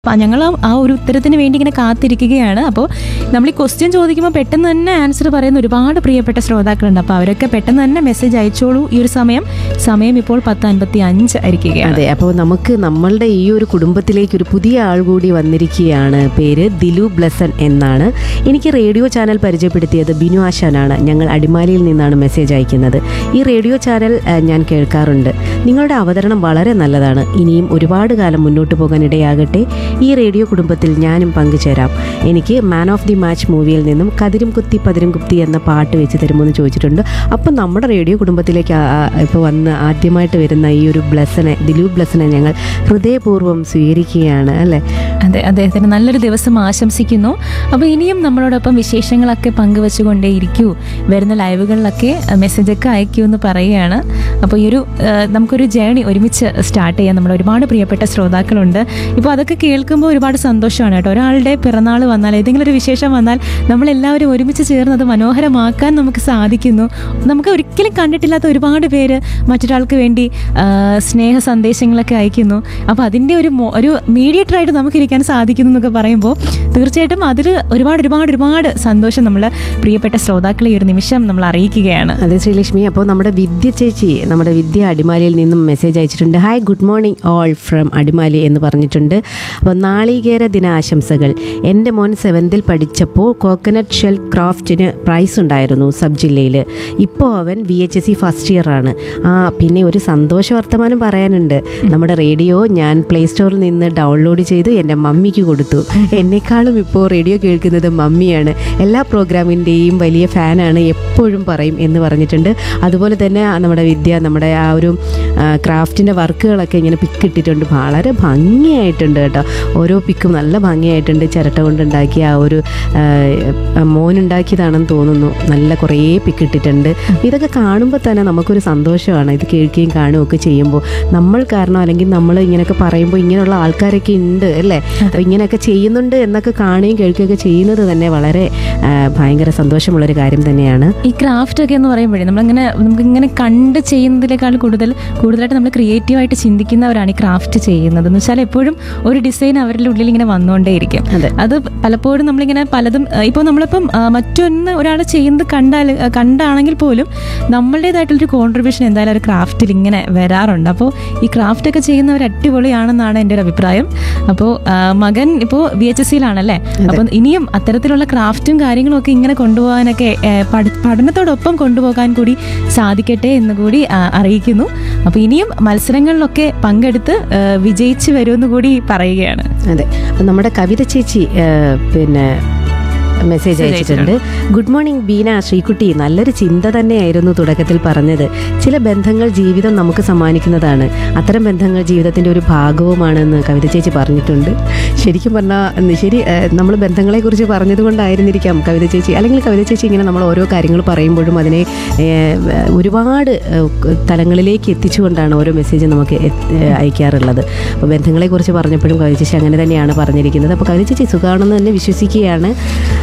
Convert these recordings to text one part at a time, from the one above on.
അപ്പം ഞങ്ങൾ ആ- ആ ഒരു ഉത്തരത്തിന് വേണ്ടി ഇങ്ങനെ കാത്തിരിക്കുകയാണ് അപ്പോൾ നമ്മൾ ഈ ക്വസ്റ്റ്യൻ ചോദിക്കുമ്പോൾ പെട്ടെന്ന് തന്നെ ആൻസർ പറയുന്ന ഒരുപാട് പ്രിയപ്പെട്ട ശ്രോതാക്കളുണ്ട് അപ്പോൾ അവരൊക്കെ പെട്ടെന്ന് തന്നെ മെസ്സേജ് അയച്ചോളൂ ഈ ഒരു സമയം സമയം ഇപ്പോൾ പത്ത് അൻപത്തി അഞ്ച് ആയിരിക്കുകയാണ് അതെ അപ്പോൾ നമുക്ക് നമ്മളുടെ ഈ ഒരു കുടുംബത്തിലേക്ക് ഒരു പുതിയ ആൾ കൂടി വന്നിരിക്കുകയാണ് പേര് ദിലു ബ്ലസൻ എന്നാണ് എനിക്ക് റേഡിയോ ചാനൽ പരിചയപ്പെടുത്തിയത് ബിനു ആശാനാണ് ഞങ്ങൾ അടിമാലിയിൽ നിന്നാണ് മെസ്സേജ് അയക്കുന്നത് ഈ റേഡിയോ ചാനൽ ആ, ഞാൻ കേൾക്കാറുണ്ട് നിങ്ങളുടെ അവതരണം വളരെ നല്ലതാണ് ഇനിയും ഒരുപാട് കാലം മുന്നോട്ട് പോകാൻ ഇടയാകട്ടെ ഈ റേഡിയോ കുടുംബത്തിൽ ഞാനും പങ്കുചേരാം എനിക്ക് മാൻ ഓഫ് ദി മാച്ച് മൂവിയിൽ നിന്നും കതിരും കുത്തി പതിരും കുത്തി എന്ന പാട്ട് വെച്ച് തരുമോ എന്ന് ചോദിച്ചിട്ടുണ്ട് അപ്പം നമ്മുടെ റേഡിയോ കുടുംബത്തിലേക്ക് ഇപ്പോൾ വന്ന് ആദ്യമായിട്ട് വരുന്ന ഈ ഒരു ബ്ലസ്സിനെ ദിലൂപ് ബ്ലസ്സിനെ ഞങ്ങൾ ഹൃദയപൂർവ്വം സ്വീകരിക്കുകയാണ് അല്ലേ അതെ അദ്ദേഹത്തിന് നല്ലൊരു ദിവസം ആശംസിക്കുന്നു അപ്പോൾ ഇനിയും നമ്മളോടൊപ്പം വിശേഷങ്ങളൊക്കെ പങ്കുവെച്ചുകൊണ്ടേ ഇരിക്കൂ വരുന്ന ലൈവുകളിലൊക്കെ മെസ്സേജൊക്കെ അയക്കൂ എന്ന് പറയുകയാണ് അപ്പോൾ ഈ ഒരു ആ, നമുക്കൊരു ജേണി ഒരുമിച്ച് സ്റ്റാർട്ട് ചെയ്യാം നമ്മുടെ ഒരുപാട് പ്രിയപ്പെട്ട ശ്രോതാക്കളുണ്ട് ഇപ്പോൾ അതൊക്കെ കേൾക്കുമ്പോൾ ഒരുപാട് സന്തോഷമാണ് കേട്ടോ ഒരാളുടെ പിറന്നാൾ വന്നാൽ ഏതെങ്കിലും ഒരു വിശേഷം വന്നാൽ നമ്മളെല്ലാവരും ഒരുമിച്ച് ചേർന്ന് അത് മനോഹരമാക്കാൻ നമുക്ക് സാധിക്കുന്നു നമുക്ക് ഒരിക്കലും കണ്ടിട്ടില്ലാത്ത ഒരുപാട് പേര് മറ്റൊരാൾക്ക് വേണ്ടി ആ, സ്നേഹ സന്ദേശങ്ങളൊക്കെ അയക്കുന്നു അപ്പോൾ അതിൻ്റെ ഒരു മോ- ഒരു മീഡിയേറ്ററായിട്ട് നമുക്ക് ഇരിക്കാൻ സാധിക്കുന്നു എന്നൊക്കെ പറയുമ്പോൾ തീർച്ചയായിട്ടും അതിൽ ഒരുപാട് ഒരുപാട് ഒരുപാട് സന്തോഷം നമ്മൾ പ്രിയപ്പെട്ട ശ്രോതാക്കളെ ഈ ഒരു നിമിഷം നമ്മൾ അറിയിക്കുകയാണ് അതെ ശ്രീലക്ഷ്മി അപ്പോൾ നമ്മുടെ വിദ്യ ചേച്ചി നമ്മുടെ വിദ്യ അടിമാലിയിൽ നിന്നും മെസ്സേജ് അയച്ചിട്ടുണ്ട് hi good morning all from Adimali എന്ന് പറഞ്ഞിട്ടുണ്ട് അപ്പോൾ നാളികേര ദിനാശംസകൾ എൻ്റെ മോൻ സെവൻത്തിൽ പഠിച്ചപ്പോൾ കോക്കനട്ട് ഷെൽ ക്രാഫ്റ്റിന് പ്രൈസ് ഉണ്ടായിരുന്നു സബ് ജില്ലയിൽ ഇപ്പോൾ അവൻ V H S C first year ആണ് ആ പിന്നെ ഒരു സന്തോഷ വർത്തമാനം പറയാനുണ്ട് നമ്മുടെ റേഡിയോ ഞാൻ പ്ലേ സ്റ്റോറിൽ നിന്ന് ഡൗൺലോഡ് ചെയ്ത് എൻ്റെ മമ്മിക്ക് കൊടുത്തു എന്നെക്കാളും ഇപ്പോൾ റേഡിയോ കേൾക്കുന്നത് മമ്മിയാണ് എല്ലാ പ്രോഗ്രാമിൻ്റെയും വലിയ ഫാനാണ് എപ്പോഴും പറയും എന്ന് പറഞ്ഞിട്ടുണ്ട് അതുപോലെ തന്നെ ആ നമ്മുടെ വിദ്യ നമ്മുടെ ആ ഒരു ക്രാഫ്റ്റിൻ്റെ വർക്കുകളൊക്കെ ഇങ്ങനെ പിക്ക് ഇട്ടിട്ടുണ്ട് വളരെ ഭംഗിയായിട്ടുണ്ട് കേട്ടോ ഓരോ പിക്കും നല്ല ഭംഗിയായിട്ടുണ്ട് ചിരട്ട കൊണ്ടുണ്ടാക്കിയ ആ ഒരു ആ, മോനുണ്ടാക്കിയതാണെന്ന് തോന്നുന്നു നല്ല കുറേ പിക്ക് ഇട്ടിട്ടുണ്ട് ഇതൊക്കെ കാണുമ്പോൾ തന്നെ നമുക്കൊരു സന്തോഷമാണ് ഇത് കേൾക്കുകയും കാണുകയും ഒക്കെ ചെയ്യുമ്പോൾ നമ്മൾ കാരണം അല്ലെങ്കിൽ നമ്മൾ ഇങ്ങനെയൊക്കെ പറയുമ്പോൾ ഇങ്ങനെയുള്ള ആൾക്കാരൊക്കെ ഉണ്ട് അല്ലേ അപ്പോൾ ഇങ്ങനെയൊക്കെ ചെയ്യുന്നുണ്ട് എന്നൊക്കെ കാണുകയും കേൾക്കുകയൊക്കെ ചെയ്യുന്നത് തന്നെ വളരെ ആ, ഭയങ്കര സന്തോഷമുള്ളൊരു കാര്യം തന്നെയാണ് ഈ ക്രാഫ്റ്റ് ഒക്കെ എന്ന് പറയുമ്പോഴേ നമ്മളിങ്ങനെ നമുക്ക് ഇങ്ങനെ കണ്ട് ചെയ്യുന്നതിനേക്കാൾ കൂടുതൽ കൂടുതലായിട്ട് നമ്മൾ ക്രിയേറ്റീവായിട്ട് ചിന്തിക്കുന്നവരാണ് ഈ ക്രാഫ്റ്റ് ചെയ്യുന്നത് എന്ന് വെച്ചാൽ എപ്പോഴും ഒരു ഡിസൈൻ അവരുടെ ഉള്ളിൽ ഇങ്ങനെ വന്നുകൊണ്ടേയിരിക്കും അതെ അത് പലപ്പോഴും നമ്മളിങ്ങനെ പലതും ഇപ്പോൾ നമ്മളിപ്പം ആ, മറ്റൊന്ന് ഒരാൾ ചെയ്യുന്നത് കണ്ടാൽ ആ, കണ്ടാണെങ്കിൽ പോലും നമ്മളുടേതായിട്ടുള്ളൊരു കോൺട്രിബ്യൂഷൻ എന്തായാലും ഒരു ക്രാഫ്റ്റിൽ ഇങ്ങനെ വരാറുണ്ട് അപ്പോൾ ഈ ക്രാഫ്റ്റ് ഒക്കെ ചെയ്യുന്നവർ അടിപൊളിയാണെന്നാണ് എൻ്റെ ഒരു അഭിപ്രായം അപ്പോൾ ആ, മകൻ ഇപ്പോൾ ബി എച്ച് എസ് സിയിലാണല്ലേ അപ്പം ഇനിയും അത്തരത്തിലുള്ള ക്രാഫ്റ്റും കാര്യങ്ങളും ഒക്കെ ഇങ്ങനെ കൊണ്ടുപോകാനൊക്കെ ഏ, പഠി- പഠനത്തോടൊപ്പം കൊണ്ടുപോകാൻ കൂടി സാധിക്കട്ടെ എന്ന് കൂടി ആ, അറിയിക്കുന്നു അപ്പോൾ ഇനിയും മത്സരങ്ങളിലൊക്കെ പങ്കെടുത്ത് ആ, വിജയിച്ച് വരുമെന്ന് കൂടി പറയുകയാണ് അതെ അപ്പം നമ്മുടെ കവിത ചേച്ചി ആ, പിന്നെ മെസ്സേജ് അയച്ചിട്ടുണ്ട് ഗുഡ് മോർണിംഗ് ബീന ശ്രീകുട്ടി നല്ലൊരു ചിന്ത തന്നെയായിരുന്നു തുടക്കത്തിൽ പറഞ്ഞത് ചില ബന്ധങ്ങൾ ജീവിതം നമുക്ക് സമ്മാനിക്കുന്നതാണ് അത്തരം ബന്ധങ്ങൾ ജീവിതത്തിൻ്റെ ഒരു ഭാഗവുമാണെന്ന് കവിത ചേച്ചി പറഞ്ഞിട്ടുണ്ട് ശരിക്കും പറഞ്ഞാൽ ശരി നമ്മൾ ബന്ധങ്ങളെക്കുറിച്ച് പറഞ്ഞതുകൊണ്ടായിരുന്നിരിക്കാം കവിത ചേച്ചി അല്ലെങ്കിൽ കവിത ചേച്ചി ഇങ്ങനെ നമ്മൾ ഓരോ കാര്യങ്ങൾ പറയുമ്പോഴും അതിനെ ഏ, ഒരുപാട് ഏ, തലങ്ങളിലേക്ക് എത്തിച്ചുകൊണ്ടാണ് ഓരോ മെസ്സേജ് നമുക്ക് എത്ത്- ഏ, അയക്കാറുള്ളത് അപ്പോൾ ബന്ധങ്ങളെക്കുറിച്ച് പറഞ്ഞപ്പോഴും കവിത ചേച്ചി അങ്ങനെ തന്നെയാണ് പറഞ്ഞിരിക്കുന്നത് അപ്പോൾ കവിത ചേച്ചി സുഖമാണെന്ന് തന്നെ വിശ്വസിക്കുകയാണ്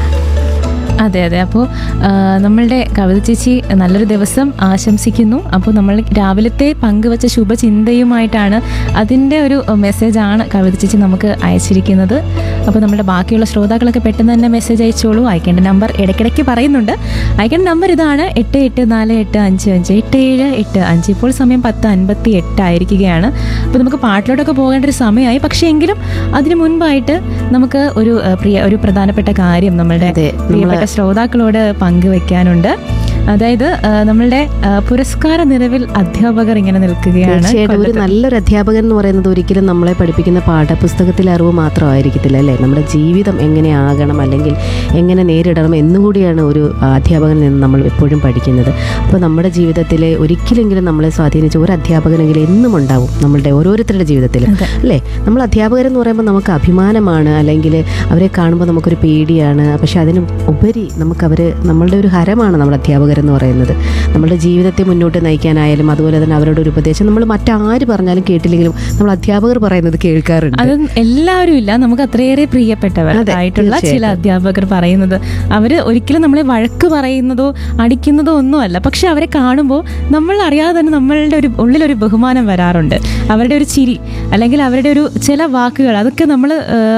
അതെ അതെ അപ്പോൾ നമ്മളുടെ കവിത ചേച്ചി നല്ലൊരു ദിവസം ആശംസിക്കുന്നു അപ്പോൾ നമ്മൾ രാവിലത്തെ പങ്കുവച്ച ശുഭചിന്തയുമായിട്ടാണ് അതിൻ്റെ ഒരു മെസ്സേജാണ് കവിത ചേച്ചി നമുക്ക് അയച്ചിരിക്കുന്നത് അപ്പോൾ നമ്മുടെ ബാക്കിയുള്ള ശ്രോതാക്കളൊക്കെ പെട്ടെന്ന് തന്നെ മെസ്സേജ് അയച്ചോളൂ അയക്കേണ്ട നമ്പർ ഇടയ്ക്കിടയ്ക്ക് പറയുന്നുണ്ട് അയക്കേണ്ട നമ്പർ ഇതാണ് എട്ട് എട്ട് നാല് എട്ട് അഞ്ച് അഞ്ച് എട്ട് ഏഴ് എട്ട് അഞ്ച് ഇപ്പോൾ സമയം പത്ത് അൻപത്തി എട്ടായിരിക്കുകയാണ് അപ്പോൾ നമുക്ക് പാട്ടിലോട്ടൊക്കെ പോകേണ്ട ഒരു സമയമായി പക്ഷേ എങ്കിലും അതിനു മുൻപായിട്ട് നമുക്ക് ഒരു ആ, പ്രിയ ഒരു പ്രധാനപ്പെട്ട കാര്യം നമ്മളുടെ അതെ, പ്രിയപ്പെട്ട ശ്രോതാക്കളോട് പങ്കുവെക്കാനുണ്ട് അതായത് ആ, നമ്മളുടെ ആ, പുരസ്കാര നിറവിൽ അധ്യാപകർ ഇങ്ങനെ നിൽക്കുകയാണ് തീർച്ചയായിട്ടും ഒരു കൊല്ലത്ത്. നല്ലൊരു അധ്യാപകൻ എന്ന് പറയുന്നത് ഒരിക്കലും നമ്മളെ പഠിപ്പിക്കുന്ന പാഠപുസ്തകത്തിലെ അറിവ് മാത്രമായിരിക്കത്തില്ല അല്ലേ നമ്മുടെ ജീവിതം എങ്ങനെ ആകണം അല്ലെങ്കിൽ എങ്ങനെ നേരിടണം എന്നുകൂടിയാണ് ഒരു അധ്യാപകനിൽ നിന്ന് നമ്മൾ എപ്പോഴും പഠിക്കുന്നത് അപ്പോൾ നമ്മുടെ ജീവിതത്തിലെ ഒരിക്കലെങ്കിലും നമ്മളെ സ്വാധീനിച്ച ഒരു അധ്യാപകനെങ്കിലും എന്നും ഉണ്ടാവും നമ്മളുടെ ഓരോരുത്തരുടെ ജീവിതത്തിൽ അതെ. അല്ലേ നമ്മൾ അധ്യാപകരെന്ന് പറയുമ്പോൾ നമുക്ക് അഭിമാനമാണ് അല്ലെങ്കിൽ അവരെ കാണുമ്പോൾ നമുക്കൊരു പേടിയാണ് പക്ഷെ അതിന് ഉപരി നമുക്ക് അവർ നമ്മളുടെ ഒരു ഹരമാണ് നമ്മുടെ അധ്യാപകർ അധ്യാപകരെന്ന് പറയുന്നത് നമ്മുടെ ജീവിതത്തെ മുന്നോട്ട് നയിക്കാനായാലും അതുപോലെ തന്നെ അവരുടെ ഒരു ഉപദേശം നമ്മൾ മറ്റാര് പറഞ്ഞാലും കേട്ടില്ലെങ്കിലും നമ്മൾ അധ്യാപകർ പറയുന്നത് കേൾക്കാറുണ്ട് അത് എല്ലാവരും ഇല്ല നമുക്ക് അത്രയേറെ പ്രിയപ്പെട്ടവർ അതെ, ആയിട്ടുള്ള ചില തീർച്ചയായിട്ടും. അധ്യാപകർ പറയുന്നത് അവര് ഒരിക്കലും നമ്മളെ വഴക്ക് പറയുന്നതോ അടിക്കുന്നതോ ഒന്നുമല്ല പക്ഷെ അവരെ കാണുമ്പോൾ നമ്മൾ അറിയാതെ തന്നെ നമ്മളുടെ ഒരു ഉള്ളിലൊരു ബഹുമാനം വരാറുണ്ട് അവരുടെ ഒരു ചിരി അല്ലെങ്കിൽ അവരുടെ ഒരു ചില വാക്കുകൾ അതൊക്കെ നമ്മൾ